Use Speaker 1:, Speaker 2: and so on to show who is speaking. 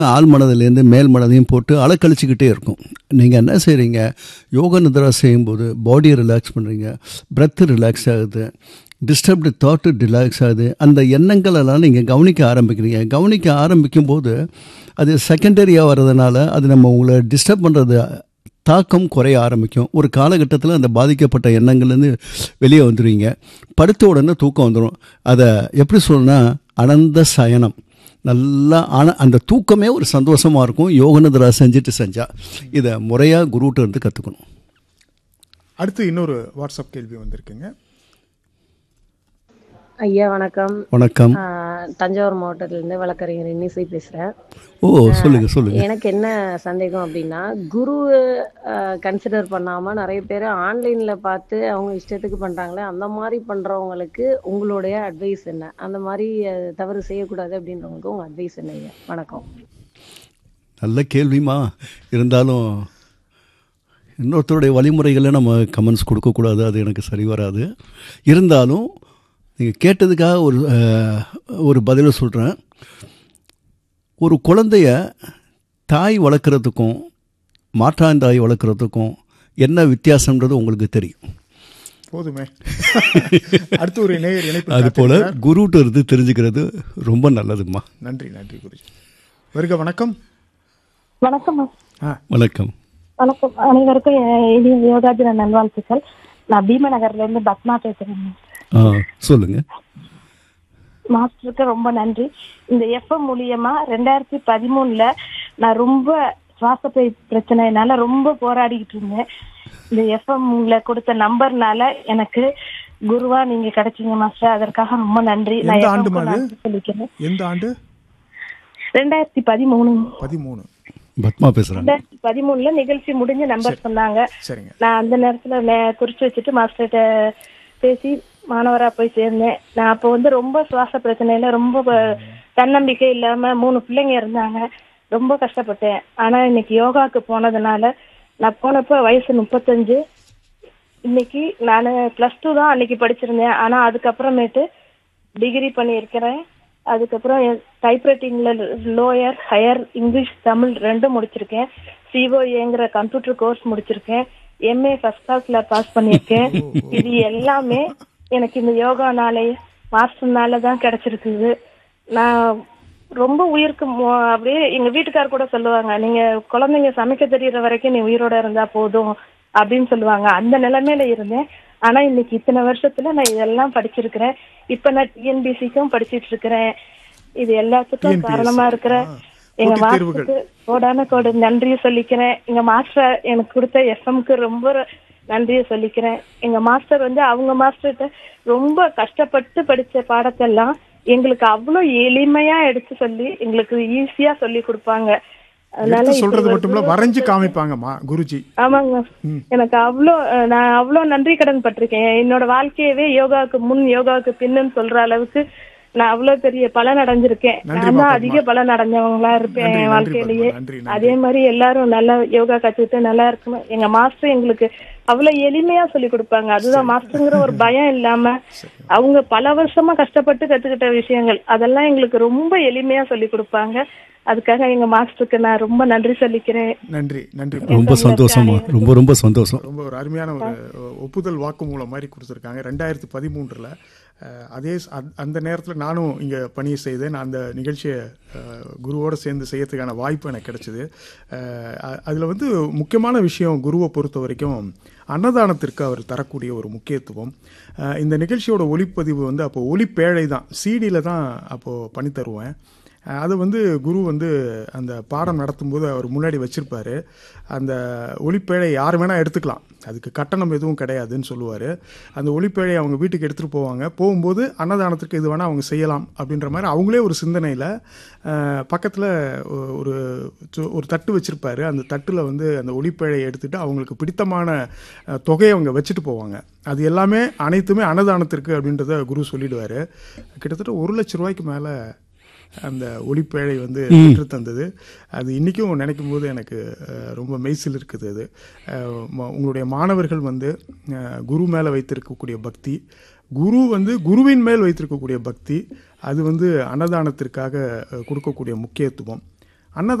Speaker 1: ஆள் மனதிலேருந்து மேல் மனதையும் போட்டு அலக்கழிச்சிக்கிட்டே இருக்கும் நீங்கள் என்ன செய்கிறீங்க யோக நித்ரா செய்யும்போது பாடியை ரிலாக்ஸ் பண்ணுறீங்க பிரெத்து ரிலாக்ஸ் ஆகுது டிஸ்டர்ப்டு தாட்டு ரிலாக்ஸ் ஆகுது அந்த எண்ணங்கள் எல்லாம் நீங்கள் கவனிக்க ஆரம்பிக்கிறீங்க கவனிக்க ஆரம்பிக்கும் போது அது செகண்டரியாக வர்றதுனால அது நம்ம உங்களை டிஸ்டர்ப் பண்ணுறது தாக்கம் குறைய ஆரம்பிக்கும் ஒரு காலகட்டத்தில் அந்த பாதிக்கப்பட்ட எண்ணங்கள்லேருந்து வெளியே வந்துடுவீங்க படுத்த உடனே தூக்கம் வந்துடும் அதை எப்படி சொல்லணும்னா அனந்த சயனம் நல்லா ஆன அந்த தூக்கமே ஒரு சந்தோஷமாக இருக்கும் யோகநதரா செஞ்சுட்டு செஞ்சா இதை முறையாக குருகிட்ட இருந்து கற்றுக்கணும்
Speaker 2: அடுத்து இன்னொரு வாட்ஸ்அப் கேள்வி வந்திருக்குங்க
Speaker 3: ஐயா வணக்கம்
Speaker 1: வணக்கம்
Speaker 3: ஆஹ் தஞ்சாவூர் மாவட்டத்திலேருந்து வழக்கறிஞர் இன்னிசை பேசுகிறேன்
Speaker 1: ஓ சொல்லுங்கள் சொல்லுங்கள்
Speaker 3: எனக்கு என்ன சந்தேகம் அப்படின்னா குரு கன்சிடர் பண்ணாமல் நிறைய பேர் ஆன்லைனில் பார்த்து அவங்க இஷ்டத்துக்கு பண்ணுறாங்களே அந்த மாதிரி பண்ணுறவங்களுக்கு உங்களுடைய அட்வைஸ் என்ன அந்த மாதிரி அஹ், தவறு செய்யக்கூடாது அப்படின்றவங்களுக்கு உங்கள் அட்வைஸ் என்ன ஐயா வணக்கம்
Speaker 1: நல்ல கேள்விமா இருந்தாலும் இன்னொருத்தருடைய வழிமுறைகளை நம்ம கமெண்ட்ஸ் கொடுக்கக்கூடாது அது எனக்கு சரி வராது இருந்தாலும் நீங்கள் கேட்டதுக்காக ஒரு அஹ், ஒரு பதிலை சொல்கிறேன் ஒரு குழந்தைய தாய் வளர்க்குறதுக்கும் மாற்றான் தாய் வளர்க்குறதுக்கும் என்ன வித்தியாசம்ன்றது உங்களுக்கு தெரியும்
Speaker 2: போதுமே அடுத்து ஒரு நேயர் இணைப்பு
Speaker 1: அது போல்
Speaker 2: காத்திருக்கிறார்.
Speaker 1: குருட்ட இருந்து தெரிஞ்சுக்கிறது ரொம்ப நல்லதும்மா
Speaker 2: நன்றி நன்றி குருஜி வருக வணக்கம்
Speaker 4: வணக்கம் மேம்.
Speaker 2: ஆ
Speaker 1: வணக்கம்
Speaker 4: வணக்கம் அனைவருக்கும் எ- இனிய யோகா தின நல்வாழ்த்துக்கள் நான் பீமநகர்ல இருந்து பத்மா பேசுறேன் மேம்.
Speaker 1: ஆ சொல்லுங்கள்
Speaker 4: மாஸ்டருக்கு ரொம்ப நன்றி இந்த எஃப்எம் மூலியமா ரெண்டாயிரத்தி பதிமூணுல நான் ரொம்ப சுவாசப்பை பிரச்சனைனால ரொம்ப போராடிக்கிட்டு இருந்தேன் இந்த எஃப்எம்ல கொடுத்த நம்பர்னால எனக்கு குருவா நீங்க கிடைச்சீங்க மாஸ்டர் அதற்காக ரொம்ப நன்றி நான்
Speaker 2: எந்த
Speaker 4: FM
Speaker 2: ஆண்டு
Speaker 4: க்கு
Speaker 2: மாது?
Speaker 4: நன்றி சொல்லிக்கிறேன்
Speaker 2: எந்த ஆண்டு
Speaker 4: ரெண்டாயிரத்தி பதிமூணு
Speaker 2: பதிமூணு
Speaker 1: பத்மா பேசுகிறாங்க
Speaker 4: ரெண்டாயிரத்தி பதிமூணுல நிகழ்ச்சி முடிஞ்ச நம்பர் சொன்னாங்க
Speaker 2: சரிங்க
Speaker 4: நான் அந்த நேரத்துல நே- குறிச்சு வச்சுட்டு மாஸ்டர்கிட்ட பேசி மாணவரா போய் சேர்ந்தேன் நான் அப்போ வந்து ரொம்ப சுவாச பிரச்சனையில ரொம்ப ப- தன்னம்பிக்கை இல்லாம மூணு பிள்ளைங்க இருந்தாங்க ரொம்ப கஷ்டப்பட்டேன் ஆனா இன்னைக்கு யோகாக்கு போனதுனால நான் போனப்ப வயசு முப்பத்தஞ்சு இன்னைக்கு நான் பிளஸ் டூ தான் அன்னைக்கு படிச்சிருந்தேன் ஆனா அதுக்கப்புறமேட்டு டிகிரி பண்ணியிருக்கிறேன் அதுக்கப்புறம் டைப்ரைட்டிங்ல லோயர் ஹையர் இங்கிலீஷ் தமிழ் ரெண்டும் முடிச்சிருக்கேன் சிஓஏங்கிற கம்ப்யூட்டர் கோர்ஸ் முடிச்சிருக்கேன் எம்ஏ ஃபர்ஸ்ட் கிளாஸ்ல பாஸ் பண்ணியிருக்கேன் இது எல்லாமே எனக்கு இந்த யோகானாலே மாஸ்டர்னால தான் கிடைச்சிருக்குது நான் ரொம்ப உயிருக்கு மோ- அப்படியே எங்க வீட்டுக்கார் கூட சொல்லுவாங்க நீங்க குழந்தைங்க சமைக்க தெரியற வரைக்கும் நீ உயிரோட இருந்தா போதும் அப்படின்னு சொல்லுவாங்க அந்த நிலைமையில இருந்தேன் ஆனா இன்னைக்கு இத்தனை வருஷத்துல நான் இதெல்லாம் படிச்சிருக்கிறேன் இப்ப நான் டிஎன்பிசிக்கும் படிச்சிட்டு இருக்கிறேன் இது எல்லாத்துக்கும்
Speaker 2: TNPSC.
Speaker 4: காரணமா இருக்கிற
Speaker 2: ஆ.
Speaker 4: எங்க
Speaker 2: போட்டித் தேர்வுகள்.
Speaker 4: மாஸ்டருக்கு கோடான கோடு நன்றியை சொல்லிக்கிறேன் எங்க மாஸ்டர் எனக்கு கொடுத்த எஃப்எம்க்கு ரொம்ப ர- நன்றியை சொல்லிக்கிறேன் எங்க மாஸ்டர் வந்து அவங்க மாஸ்டர்கிட்ட ரொம்ப கஷ்டப்பட்டு படிச்ச பாடத்தெல்லாம் எங்களுக்கு அவ்வளவு எளிமையா எடுத்து சொல்லி எங்களுக்கு ஈஸியா சொல்லி கொடுப்பாங்க அதனால
Speaker 2: எடுத்து
Speaker 4: இப்படி
Speaker 2: சொல்றது
Speaker 4: ஒரு
Speaker 2: மட்டும் இல்ல
Speaker 4: குரு-
Speaker 2: வரைஞ்சு காமிப்பாங்கம்மா குருஜி
Speaker 4: ஆமாங்க எனக்கு அவ்வளோ அஹ், நான் அவ்வளோ நன்றி கடன் பட்டிருக்கேன் என்னோட வாழ்க்கையவே யோகாவுக்கு முன் யோகாவுக்கு பின்னுன்னு சொல்ற அளவுக்கு நான் அவ்வளவு பெரிய பலன் அடைஞ்சிருக்கேன்
Speaker 2: நன்றி
Speaker 4: நான் தான்
Speaker 2: பாப்பா.
Speaker 4: அதிக பலன் அடைஞ்சவங்களா இருப்பேன்
Speaker 2: நன்றி,
Speaker 4: என்
Speaker 2: நன்றி
Speaker 4: வாழ்க்கையிலேயே
Speaker 2: பாப்பா. நன்றி, நன்றி.
Speaker 4: அதே மாதிரி எல்லாரும் நல்லா யோகா கத்துக்கிட்டு நல்லா இருக்கணும் எங்க மாஸ்டர் எங்களுக்கு அவ்வளவு எளிமையா சொல்லி கொடுப்பாங்க அதுதான் மாஸ்டருங்கிற ஒரு பயம் இல்லாம அவங்க பல வருஷமா கஷ்டப்பட்டு கத்துக்கிட்ட விஷயங்கள் அதெல்லாம் எங்களுக்கு ரொம்ப எளிமையா சொல்லி கொடுப்பாங்க அதுக்காக எங்க மாஸ்டருக்கு நான் ரொம்ப நன்றி சொல்லிக்கிறேன்
Speaker 2: நன்றி நன்றி
Speaker 1: ரொம்ப சந்தோஷமா ரொம்ப ரொம்ப சந்தோஷம்
Speaker 2: ரொம்ப ஒரு அருமையான ஒரு ஒப்புதல் வாக்குமூலம் மாதிரி கொடுத்துருக்காங்க ரெண்டாயிரத்தி பதிமூன்றில் அதே ச- அந்த- அந்த நேரத்தில் நானும் இங்கே பணியை செய்தேன் நான் அந்த நிகழ்ச்சியை அஹ், குருவோட சேர்ந்து செய்யறதுக்கான வாய்ப்பு எனக்கு கிடைச்சிது அதில் வந்து முக்கியமான விஷயம் குருவை பொறுத்த வரைக்கும் அன்னதானத்திற்கு அவர் தரக்கூடிய ஒரு முக்கியத்துவம் அஹ், இந்த நிகழ்ச்சியோட ஒளிப்பதிவு வந்து அப்போ ஒளிப்பேழை தான் சிடியில் தான் அப்போது பண்ணி தருவேன் அஹ் அது வந்து குரு வந்து அந்த பாடம் நடத்தும்போது அவர் முன்னாடி வச்சிருப்பாரு அந்த ஒளிப்பேழை யார் வேணால் எடுத்துக்கலாம் அதுக்கு கட்டணம் எதுவும் கிடையாதுன்னு சொல்லுவார் அந்த ஒளிப்பேழை அவங்க வீட்டுக்கு எடுத்துகிட்டு போவாங்க போகும்போது அன்னதானத்துக்கு இது வேணால் அவங்க செய்யலாம் அப்படின்ற மாதிரி அவங்களே ஒரு சிந்தனையில் பக்கத்தில் ஒரு சு- ஒரு தட்டு வச்சுருப்பாரு அந்த தட்டில் வந்து அந்த ஒளிப்பேழையை எடுத்துட்டு அவங்களுக்கு பிடித்தமான அஹ், தொகையை அவங்க வச்சுட்டு போவாங்க அது எல்லாமே அனைத்துமே அன்னதானத்திற்கு அப்படின்றத குரு சொல்லிடுவார் கிட்டத்தட்ட ஒரு லட்ச ரூபாய்க்கு மேலே அந்த ஒளிப்பேழை வந்து பெற்று தந்தது அது இன்றைக்கும் நினைக்கும் போது எனக்கு அஹ், ரொம்ப மெய்சில் இருக்குது அது அஹ், ம- உங்களுடைய மாணவர்கள் வந்து அஹ், குரு மேலே வைத்திருக்கக்கூடிய பக்தி குரு வந்து குருவின் மேல் வைத்திருக்கக்கூடிய பக்தி அது வந்து அன்னதானத்திற்காக அஹ், கொடுக்கக்கூடிய முக்கியத்துவம் அன்னதானம்